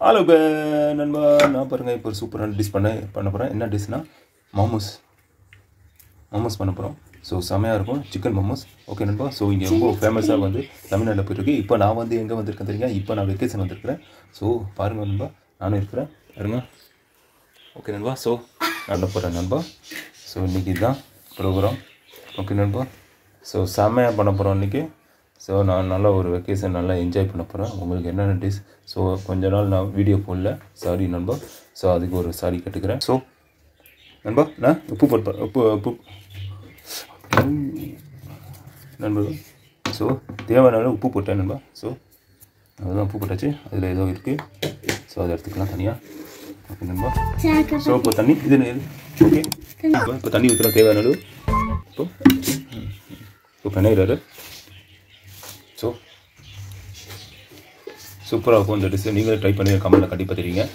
Hello நண்பா நான் பாருங்கள் இப்போ ஒரு சூப்பரான டிஷ் பண்ண பண்ண போகிறேன் என்ன டிஷ்னா மோமோஸ் மோமோஸ் பண்ண போகிறோம் ஸோ செமையாக இருக்கும் சிக்கன் மோமோஸ் ஓகே நண்பா ஸோ இங்கே ரொம்ப ஃபேமஸாக வந்து தமிழ்நாட்டில் போயிட்டுருக்கு இப்போ நான் வந்து எங்கே வந்திருக்கேன் தெரியுங்க இப்போ நான் வெக்கேஷன் வந்திருக்கிறேன் ஸோ பாருங்கள் நண்பா நானும் இருக்கிறேன் பாருங்க ஓகே நண்பா ஸோ நான் போகிறேன் நண்பா ஸோ இன்றைக்கி இதுதான் ப்ரோக்ராம் ஓகே நண்பா ஸோ செம்மையாக பண்ண போகிறோம் இன்றைக்கி ஸோ நான் நல்லா ஒரு வெக்கேஷன் நல்லா என்ஜாய் பண்ண போகிறேன் உங்களுக்கு என்னென்ன டிஷ் ஸோ கொஞ்ச நாள் நான் வீடியோ போடல சாரி நண்பா ஸோ அதுக்கு ஒரு சாரி கேட்டுக்கிறேன் ஸோ நண்பா நான் உப்பு போட்டு உப்பு உப்பு நண்பர்கள் ஸோ தேவையான அளவு உப்பு போட்டேன் நண்பா ஸோ அதுதான் உப்பு போட்டாச்சு அதில் ஏதோ இருக்குது ஸோ அதை எடுத்துக்கலாம் தனியாக ஓகே நண்பா ஸோ இப்போ தண்ணி இது ஓகே இப்போ தண்ணி ஊற்றுறோம் தேவையான அளவு இப்போ ம், இப்போ பிணையிறாரு ஸோ சூப்பராக இருக்கும் இந்த டிஷ் நீங்களும் ட்ரை பண்ணி கமெண்ட்டில் கண்டிப்பாக தெரியுங்க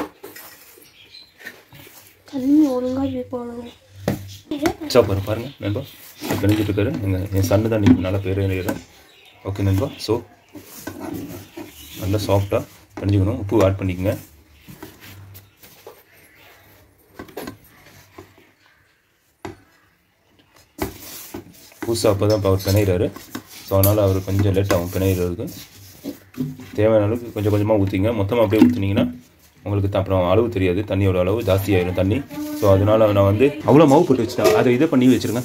தண்ணி ஒழுங்காக போய் போடணும் ஸோ பாரு பாருங்கள் நண்பா பிணைஞ்சிட்டு இருக்காரு எங்கள் என் சன்னு தான் நீங்கள் நல்லா பேர் எழுதுறேன் ஓகே நண்பா ஸோ நல்லா சாஃப்டாக பிணைஞ்சிக்கணும் உப்பு ஆட் பண்ணிக்கங்க புதுசாக அப்போ தான் அவர் பிணையிறாரு ஸோ அதனால் அவர் கொஞ்சம் லேட் ஆகும் பிணையிறதுக்கு தேவையான அளவுக்கு கொஞ்சம் கொஞ்சமாக ஊற்றிங்க மொத்தமாக அப்படியே ஊற்றுனீங்கன்னா உங்களுக்கு த- அப்புறம் அளவு தெரியாது தண்ணியோட அளவு ஜாஸ்தி ஆயிரும் தண்ணி ஸோ அதனால் நான் வந்து அவ்வளோ மாவு போட்டு வச்சுட்டேன் அதை இதை பண்ணி வச்சுருங்க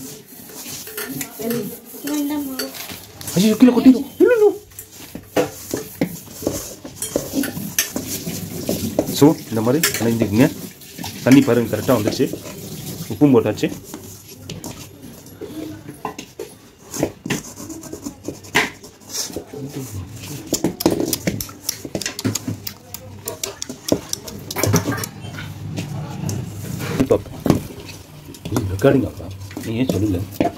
வேண்டாமா ஐயோ கீழே கொட்டிடும் இல்லை ஸோ இந்த மாதிரி கலைஞ்சிக்கங்க தண்ணி பாருங்க கரெக்டாக வந்துச்சு உப்பும் போட்டாச்சு ரெக்கார்டிங் அப்பா நீ ஏன் சொல்லல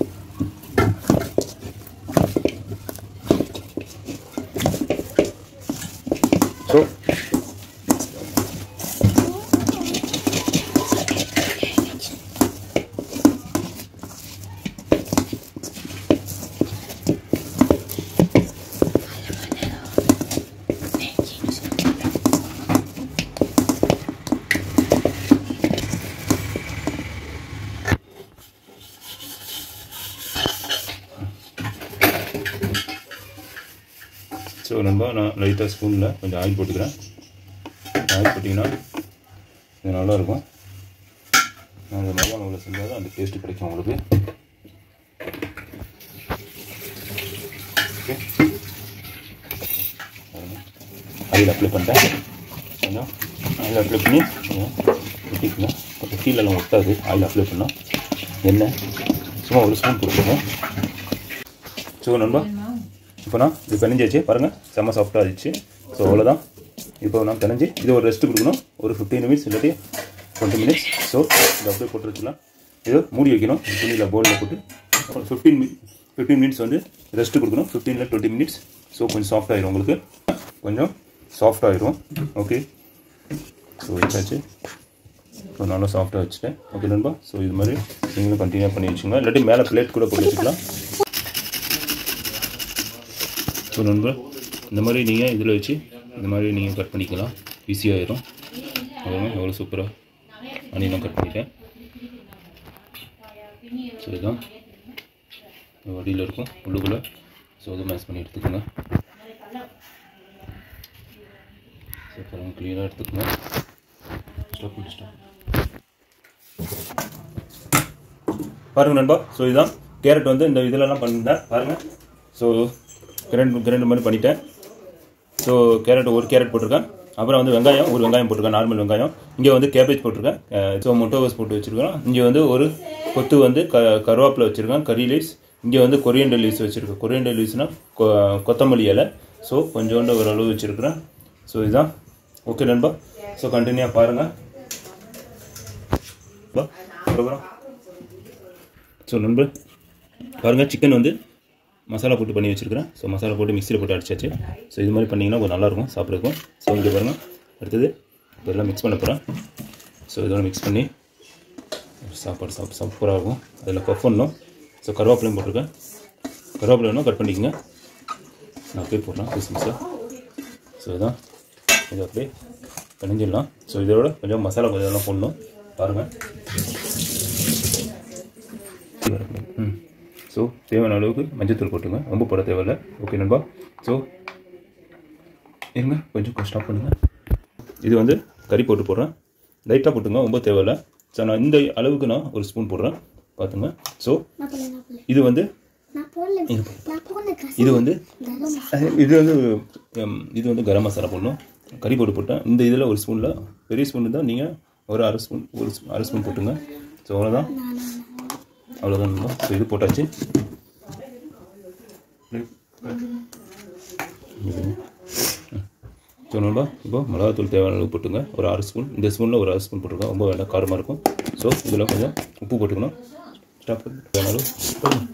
ஸோ ஸோ நண்பா நான் லைட்டாக ஸ்பூனில் கொஞ்சம் ஆயில் போட்டுக்கிறேன் ஆயில் போட்டிங்கன்னா இது நல்லாயிருக்கும் அந்த நல்லா உள்ள செஞ்சால் தான் அந்த டேஸ்ட்டு கிடைக்கும் உங்களுக்கு ஓகே ஆயில் அப்ளை பண்ணிட்டேன் கொஞ்சம் ஆயில் அப்ளை பண்ணி கொஞ்சம் ஊற்றிக்கலாம் கொஞ்சம் கீழெல்லாம் ஒட்டாது ஆயில் அப்ளை பண்ணால் எண்ணெய் சும்மா ஒரு ஸ்பூன் கொடுத்துருங்க ஸோ நண்பா இப்போ நான் இது பிணைஞ்சாச்சு பாருங்கள் செம்ம சாஃப்டாக ஆயிடுச்சு ஸோ அவ்வளோதான் இப்போ நான் பிணைஞ்சு இது ஒரு ரெஸ்ட் கொடுக்கணும் ஒரு ஃபிஃப்டீன் மினிட்ஸ் இல்லாட்டி டுவெண்ட்டி மினிட்ஸ் ஸோ இதை அப்படியே போட்டு வச்சுக்கலாம் இது மூடி வைக்கணும் துணியில் பவுலில் போட்டு அப்புறம் ஃபிஃப்டீன் மினிட் ஃபிஃப்டீன் மினிட்ஸ் வந்து ரெஸ்ட் கொடுக்கணும் ஃபிஃப்டீனில் டுவெண்ட்டி மினிட்ஸ் ஸோ கொஞ்சம் சாஃப்ட் ஆயிரும் உங்களுக்கு கொஞ்சம் சாஃப்ட் ஆயிரும் ஓகே ஸோ வச்சாச்சு ஸோ நல்லா சாஃப்டாக வச்சுட்டேன் ஓகே நண்பா ஸோ இது மாதிரி நீங்களும் கண்டினியூ பண்ணி வச்சுக்கோங்க இல்லாட்டி மேலே பிளேட் கூட போட்டு வச்சுக்கலாம் ஸோ நண்பர் இந்த மாதிரி நீங்கள் இதில் வச்சு இந்த மாதிரி நீங்கள் கட் பண்ணிக்கலாம் ஈஸியாகிடும் அவ்வளோ எவ்வளோ சூப்பராக அணிலாம் கட் பண்ணிட்டேன் ஸோ இதுதான் வடியில் இருக்கும் உள்ளுக்குள்ளே ஸோ அதை மேட்ச் பண்ணி எடுத்துக்கோங்க ஸோ அப்புறம் க்ளீனாக எடுத்துக்கோங்க ஸ்டாப் பண்ணி ஸ்டாப் பாருங்க நண்பா ஸோ இதுதான் கேரட் வந்து இந்த இதிலலாம் பண்ணிட்டேன் பாருங்கள் ஸோ கிரைண்ட் கிரைண்ட் மாதிரி பண்ணிட்டேன் ஸோ கேரட் ஒரு கேரட் போட்டிருக்கேன் அப்புறம் வந்து வெங்காயம் ஒரு வெங்காயம் போட்டிருக்கேன் நார்மல் வெங்காயம் இங்கே வந்து கேபேஜ் போட்டிருக்கேன் ஸோ முட்டைகோஸ் போட்டு வச்சுருக்கேன் இங்கே வந்து ஒரு கொத்து வந்து க கருவேப்பிலை வச்சுருக்கேன் கறி லீவ்ஸ் இங்கே வந்து கொரியண்டர் லீவ்ஸ் வச்சுருக்கேன் கொரியண்டர் லீவ்ஸ்னால் கொ கொத்தமல்லி இலை ஸோ கொஞ்சோண்டு ஒரு அளவு வச்சுருக்கிறேன் ஸோ இதுதான் ஓகே நண்பா ஸோ கண்டினியூவாக பாருங்கள் ப்ரோக்ராம் ஸோ நண்பர் பாருங்கள் சிக்கன் வந்து மசாலா போட்டு பண்ணி வச்சுருக்கிறேன் ஸோ மசாலா போட்டு மிக்சியில் போட்டு அடிச்சாச்சு ஸோ இது மாதிரி பண்ணிங்கன்னா கொஞ்சம் நல்லாயிருக்கும் சாப்பிட்றதுக்கும் ஸோ இங்கே பாருங்கள் அடுத்தது இதெல்லாம் மிக்ஸ் பண்ண போகிறேன் ஸோ இதோட மிக்ஸ் பண்ணி சாப்பாடு சாப்பிட்டு சூப்பராக இருக்கும் அதில் பஃப் பண்ணணும் ஸோ கருவேப்பிலையும் போட்டிருக்கேன் கருவேப்பிலை வேணும் கட் பண்ணிக்கங்க நான் அப்படியே போடுறேன் கிறிஸ்மஸாக ஸோ இதான் இது அப்படியே பிணைஞ்சிடலாம் ஸோ இதோட கொஞ்சம் மசாலா கொஞ்சம் எல்லாம் போடணும் பாருங்கள் ம் ஸோ தேவையான அளவுக்கு மஞ்சத்தூள் போட்டுங்க ரொம்ப போட தேவையில்ல ஓகே நண்பா ஸோ இருங்க கொஞ்சம் ஸ்டாப் பண்ணுங்கள் இது வந்து கறி போட்டு போடுறேன் லைட்டாக போட்டுங்க ரொம்ப தேவையில்ல ஸோ நான் இந்த அளவுக்கு நான் ஒரு ஸ்பூன் போடுறேன் பார்த்துங்க ஸோ நான் போடல நான் போடல இது வந்து நான் போடல இது நான் போடல காசு இது வந்து கரம் அஹ், இது வந்து ஹம், இது வந்து கரம் மசாலா போடணும் கறி போட்டு போட்டேன் இந்த இதில் ஒரு ஸ்பூனில் பெரிய ஸ்பூன் தான் நீங்கள் ஒரு அரை ஸ்பூன் ஒரு ஸ்பூ- அரை ஸ்பூன் போட்டுங்க ஸோ அவ்வளோதான் அவ்வளோதான் ஸோ இது போட்டாச்சு ஸோ நண்பா இப்போ மிளகாத்தூள் தேவையான அளவு போட்டுங்க ஒரு அரை ஸ்பூன் இந்த ஸ்பூனில் ஒரு அரை ஸ்பூன் போட்டுருக்கோம் ரொம்ப வேண்டாம் காரமாக இருக்கும் ஸோ இதில் கொஞ்சம் உப்பு போட்டுக்கணும் ஸ்டாப் தேவையான அளவு போடுங்க.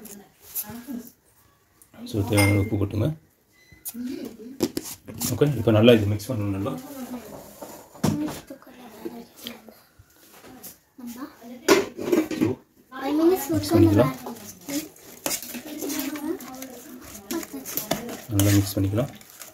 ஸோ தேவையான அளவு உப்பு போட்டுங்க ஓகே இப்போ நல்லா இது மிக்ஸ் பண்ணணும் நல்லா ஸோ ஃபைவ் மினிட்ஸ் மிக்ஸ் பண்ணிக்கலாம் நல்லா மிக்ஸ் பண்ணிக்கலாம்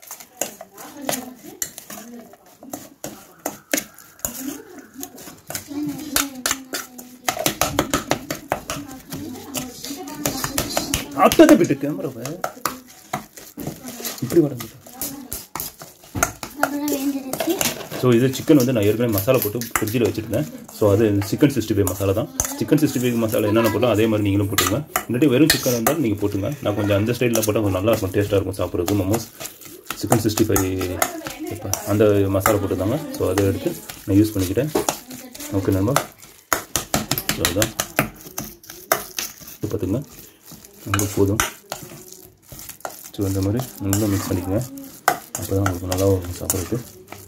அப்பதை விட்டு கேமராவை இப்படி வரங்க அப்புறம் வேண்டியதுக்கு ஸோ இது சிக்கன் வந்து நான் ஏற்கனவே மசாலா போட்டு ஃப்ரிட்ஜில் வச்சுருந்தேன் ஸோ அது சிக்கன் சிக்ஸ்டி ஃபைவ் மசாலா தான் சிக்கன் சிக்ஸ்டி ஃபைவ் மசாலா என்னென்ன போட்டோம் அதே மாதிரி நீங்களும் போட்டுங்க இல்லாட்டி வெறும் சிக்கன் இருந்தாலும் நீங்கள் போட்டுங்க நான் கொஞ்சம் அந்த ஸ்டைலில் போட்டால் கொஞ்சம் நல்லா இருக்கும் டேஸ்ட்டாக இருக்கும் சாப்பிட்றதுக்கு மோமோஸ் சிக்கன் சிக்ஸ்டி ஃபைவ் இப்போ அந்த மசாலா போட்டுருந்தாங்க ஸோ அதை எடுத்து நான் யூஸ் பண்ணிக்கிட்டேன் ஓகே நண்பா ஸோ அதுதான் இது பார்த்துங்க ரொம்ப போதும் ஸோ இந்த மாதிரி நல்லா மிக்ஸ் பண்ணிக்கோங்க அப்போ தான் உங்களுக்கு நல்லா இருக்கும் சாப்பிட்றதுக்கு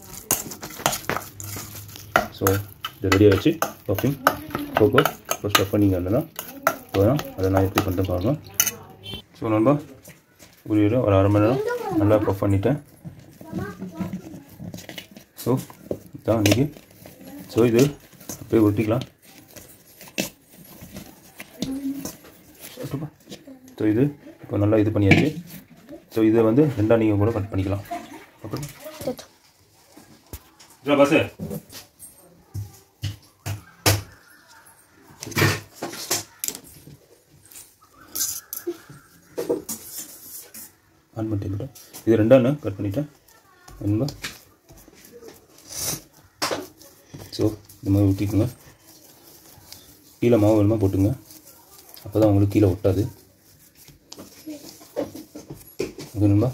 ஸோ இது ரெடி ஆகிடுச்சு பஃபிங் கோகோ இப்போ ஸ்டஃப் பண்ணிங்க இல்லைனா இப்போ தான் அதை நான் எப்படி பண்ணுறேன் பாருங்க ஸோ நண்பா ஒரு இரு- ஒரு அரை மணி நேரம் நல்லா பஃப் பண்ணிட்டேன் ஸோ இதான் இன்றைக்கி ஸோ இது அப்படியே ஒட்டிக்கலாம் ஸோ இது இப்போ நல்லா இது பண்ணியாச்சு ஸோ இதை வந்து ரெண்டாக நீங்கள் கூட கட் பண்ணிக்கலாம் ஓகே பஸ் ஆன் பண்ணிட்டேன் இது ரெண்டாண்ணு கட் பண்ணிட்டேன் வேணுமா ஸோ இந்த மாதிரி ஊற்றிக்குங்க கீழே மாவு வேணுமா போட்டுங்க அப்போ தான் உங்களுக்கு கீழே ஒட்டாது வேணுமா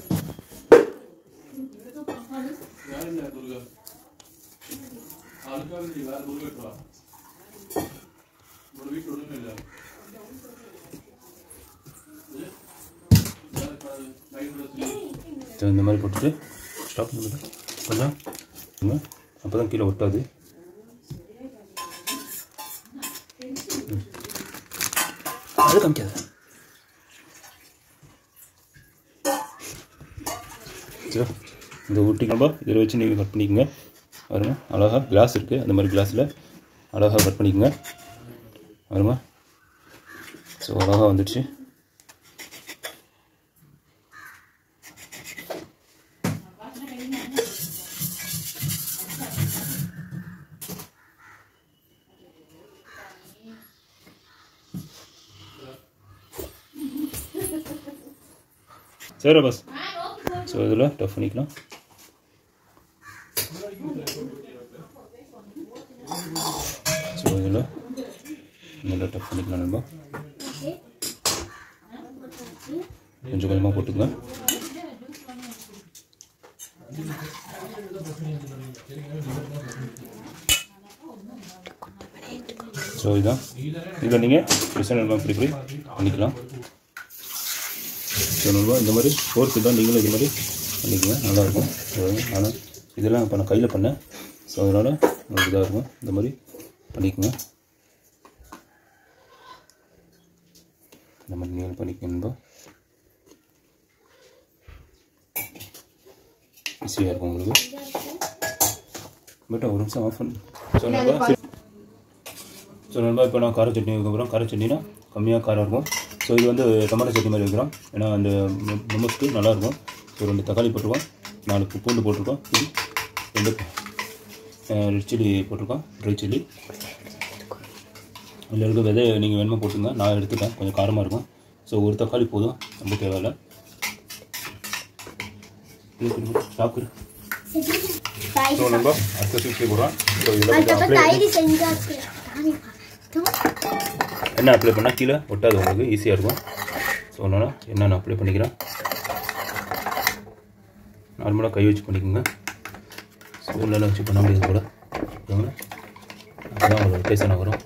ஸோ இந்த மாதிரி போட்டுட்டு ஸ்டாப் பண்ணிட்டு கொஞ்சம் அப்போ தான் கீழே ஒட்டாது ம். அது காமிக்காத சரி இந்த ஊட்டி நம்ம இதில் வச்சு நீங்கள் கட் பண்ணிக்கோங்க பாருங்க அழகாக கிளாஸ் இருக்குது அந்த மாதிரி கிளாஸில் அழகாக கட் பண்ணிக்கோங்க பாருங்க ஸோ அழகாக வந்துடுச்சு சரி பஸ் ஸோ இதில் டஃப் பண்ணிக்கலாம் ஸோ இதில் நல்லா டஃப் பண்ணிக்கலாம் நண்பா கொஞ்சம் கொஞ்சமாக போட்டுங்க ஸோ இதுதான் இதில் நீங்கள் டிசைன் எல்லாம் இப்படி இப்படி பண்ணிக்கலாம் ஸோ நண்பா இந்த மாதிரி ஃபோர்க்கு தான் நீங்களும் இது மாதிரி பண்ணிக்கோங்க நல்லாயிருக்கும் ஆனால் இதெல்லாம் இப்போ நான் கையில் பண்ணேன் ஸோ அதனால் உங்களுக்கு இதாக இருக்கும் இந்த மாதிரி பண்ணிக்கோங்க இந்த மாதிரி நீங்கள் பண்ணிக்கோங்க நண்பா ஈஸியாக இருக்கும் உங்களுக்கு பட் ஒரு நிமிஷம் ஆஃப் பண்ணு ஸோ நண்பா சரி. ஸோ நண்பா இப்போ நான் கார சட்னி வைக்க போகிறோம் கார சட்னினா கம்மியாக காரம் இருக்கும் ஸோ இது வந்து டொமேட்டோ சட்னி மாதிரி வைக்கிறோம் ஏன்னா அந்த மொமஸ்க்கு நல்லாயிருக்கும் ஸோ ரெண்டு தக்காளி போட்டிருக்கோம் நாலு பூ- பூண்டு போட்டிருக்கோம் இது ரெண்டு ரெட் சில்லி போட்டிருக்கோம் ட்ரை சில்லி இதில் இருக்க விதை நீங்கள் வேணுமா போட்டுங்க நான் எடுத்துட்டேன் கொஞ்சம் காரமாக இருக்கும் ஸோ ஒரு தக்காளி போதும் ரொம்ப தேவையில்ல ஸ்டாக்கு தயிர் ஸோ நம்ம அடுத்த சிக்ஸ்டி போடுறோம் ஸோ இதில் கொஞ்சம் அதுக்கப்புறம் அப்ளை தயிர் செஞ்சாச்சு என்ன அப்ளை பண்ணால் கீழே ஒட்டாது உங்களுக்கு ஈஸியாக இருக்கும் ஸோ அதனால் என்ன நான் அப்ளை பண்ணிக்கிறேன் நார்மலாக கை வச்சு பண்ணிக்கோங்க ஸ்பூன்லாம் வச்சு பண்ண முடியாது கூட ஓகேங்களா அப்போ தான் ஒரு டேஸ்டாக வரும்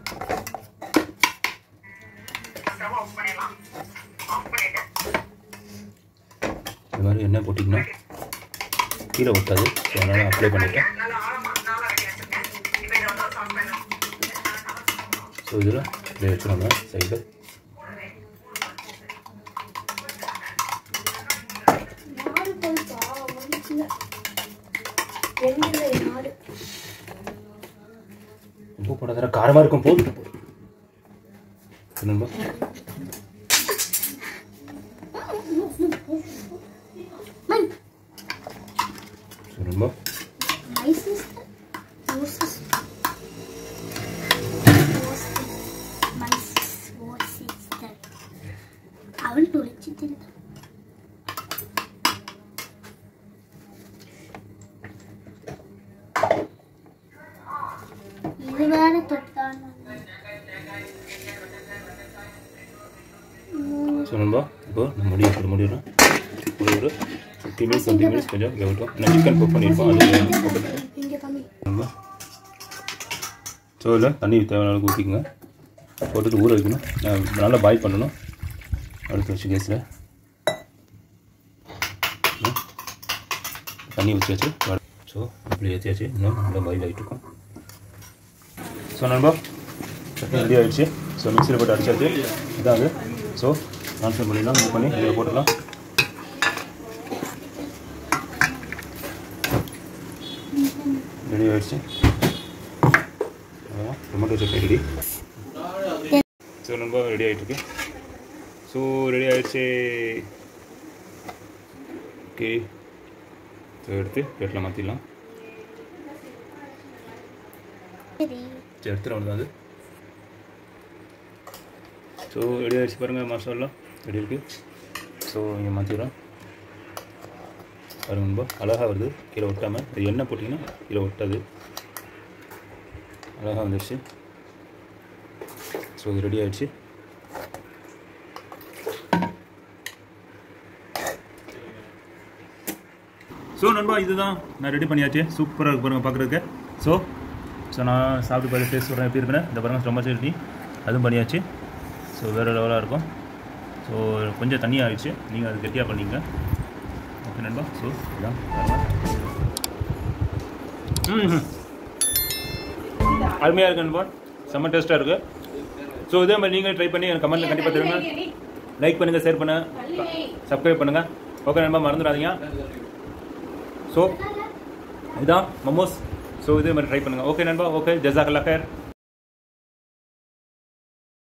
இது மாதிரி எண்ணெய் போட்டிங்கன்னா கீழே ஒட்டாது ஸோ அதனால் அப்ளை பண்ணிட்டேன் ஸோ இதில் இப்படி வச்சுருவாங்க சைடில் நாடு போயிட்டா ஒன்றுல ரெண்டு நாடு உப்பு போடாத காரமாக இருக்கும் போது நண்பா மண் ஸோ நண்பா My sister, your sister. My sister. அவள் துளைச்சிட்டு இது வேற தொட்டான் ஸோ நண்பா இப்போ நம்ம முடிய போட முடியும் ஒரு ஒரு ஃபிஃப்டி மினிட்ஸ் டுவெண்ட்டி மினிட்ஸ் கொஞ்சம் வேகட்டும் நான் சிக்கன் குக் பண்ணியிருப்போம் அது இங்க கம்மி நண்பா ஸோ இல்லை தண்ணி தேவையான அளவுக்கு ஊற்றிக்கோங்க போட்டுட்டு ஊற வைக்கணும் நான் நல்லா பாயில் பண்ணணும் அடுத்து வச்சு கேஸில் தண்ணி ஊற்றி வச்சு ஸோ இப்படி ஏற்றியாச்சு இன்னும் நல்லா பாயில் ஆகிட்டு இருக்கும் ஸோ நண்பா சட்னி ரெடி ஆகிடுச்சு ஸோ மிக்சியில் போட்டு அடிச்சாச்சு இதான் அது ஸோ ட்ரான்ஸ்ஃபர் பண்ணிடலாம் இது பண்ணி இதில் போட்டுடலாம் ரெடி ஆகிடுச்சு அவ்வளோதான் டொமேட்டோ சட்னி ரெடி ஸோ நண்பா ரெடி ஆகிட்டுருக்கு ஸோ ரெடி ஆகிடுச்சு ஓகே ஸோ எடுத்து பிளேட்டில் மாற்றிடலாம் சரி சரி எடுத்துகிட்டு வந்து அது ஸோ ரெடி ஆகிடுச்சு பாருங்கள் மசாலா ரெடி இருக்குது ஸோ இங்கே மாற்றிடுறோம் பாருங்க நண்பா அழகாக வருது கீழே ஒட்டாமல் இது எண்ணெய் போட்டிங்கன்னா கீழே ஒட்டாது அழகாக வந்துடுச்சு ஸோ இது ரெடி ஆகிடுச்சு ஸோ நண்பா இதுதான் நான் ரெடி பண்ணியாச்சு சூப்பராக இருக்கு பாருங்கள் பார்க்குறதுக்கு ஸோ ஸோ நான் சாப்பிட்டு பார்த்து டேஸ்ட் சொல்கிறேன் எப்படி இருக்குன்னு இந்த பாருங்கள் ரொம்ப சட்னி அதுவும் பண்ணியாச்சு ஸோ வேறு லெவலாக இருக்கும் ஸோ கொஞ்சம் தண்ணி ஆயிடுச்சு நீங்கள் அது கெட்டியாக பண்ணிங்க ஓகே நண்பா ஸோ இதான் ம் அருமையாக இருக்கு நண்பா செம்ம டேஸ்ட்டாக இருக்குது ஸோ இதே மாதிரி நீங்களும் ட்ரை பண்ணி எனக்கு கமெண்ட்டில் கண்டிப்பாக தருங்க லைக் பண்ணுங்கள் ஷேர் பண்ணுங்கள் சப்ஸ்கிரைப் பண்ணுங்கள் ஓகே நண்பா மறந்துடாதீங்க ஸோ இதான் மமோஸ் ஸோ இதே மாதிரி ட்ரை பண்ணுங்கள் ஓகே நண்பா ஓகே ஜசாக் அல்லா கேர்